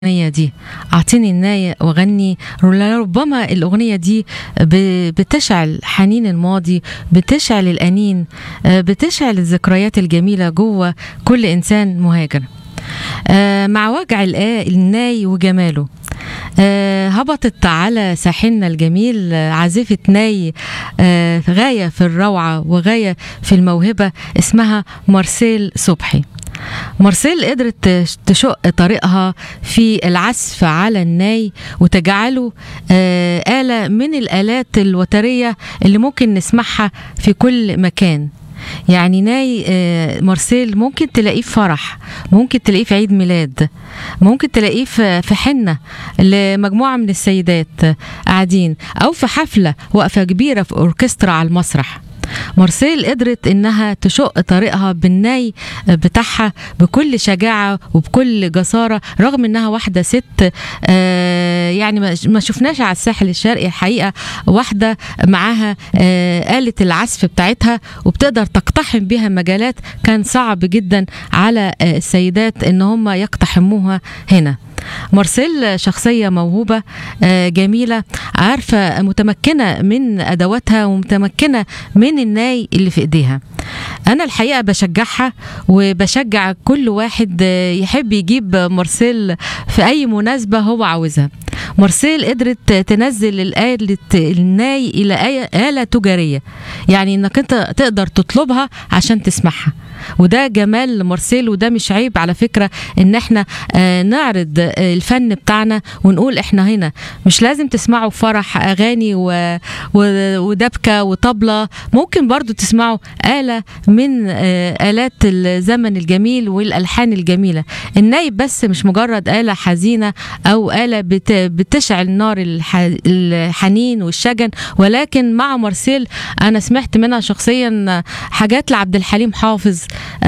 الأغنية دي أعطيني الناية وغني ربما الأغنية دي ب- بتشعل حنين الماضي بتشعل الأنين آه، بتشعل الذكريات الجميلة جوه كل إنسان مهاجر آه، مع وجع الآ- الناي وجماله آه، هبطت على ساحلنا الجميل آه، عازفة ناي آه، غاية في الروعة وغاية في الموهبة اسمها مارسيل صبحي مارسيل قدرت تش- تشق طريقها في العزف على الناي وتجعله آه، آلة من الآلات الوترية اللي ممكن نسمعها في كل مكان يعني ناي آه، مارسيل ممكن تلاقيه في فرح ممكن تلاقيه في عيد ميلاد ممكن تلاقيه في في حنة لمجموعة من السيدات آه، قاعدين أو في حفلة وقفة كبيرة في أوركسترا على المسرح مارسيل قدرت انها تشق طريقها بالناي بتاعها بكل شجاعه وبكل جساره رغم انها واحده ست آه، يعني ما- ما شفناش على الساحل الشرقي الحقيقه واحده معاها آه، آلة العزف بتاعتها وبتقدر تقتحم بها مجالات كان صعب جدا على آه، السيدات ان هم يقتحموها هنا مارسيل شخصية موهوبة آه، جميلة عارفة متمكنة من أدواتها ومتمكنة من الناي اللي في إيديها أنا الحقيقة بشجعها وبشجع كل واحد آه، يحب يجيب مارسيل في أي مناسبة هو عاوزها مارسيل قدرت تنزل الآلة الناي إلى آية- آلة تجارية يعني إنك أنت تقدر تطلبها عشان تسمعها وده جمال مارسيل وده مش عيب على فكرة إن احنا آه، نعرض آه، الفن بتاعنا ونقول احنا هنا مش لازم تسمعوا فرح أغاني و... و... ودبكة وطبلة ممكن برضو تسمعوا آلة من آه، آلات الزمن الجميل والألحان الجميلة النايب بس مش مجرد آلة حزينة أو آلة بت... بتشعل نار الح... الحنين والشجن ولكن مع مارسيل أنا سمعت منها شخصيا حاجات لعبد الحليم حافظ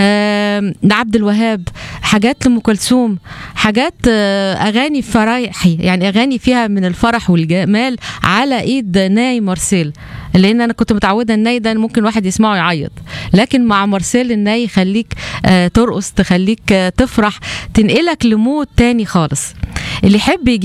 آم، لعبد الوهاب حاجات لأم كلثوم حاجات آه، أغاني فرايحي يعني أغاني فيها من الفرح والجمال على إيد ناي مارسيل لأن أنا كنت متعودة الناي ده ممكن واحد يسمعه يعيط لكن مع مارسيل الناي يخليك آه، ترقص تخليك آه، تفرح تنقلك لمود تاني خالص اللي يحب يجي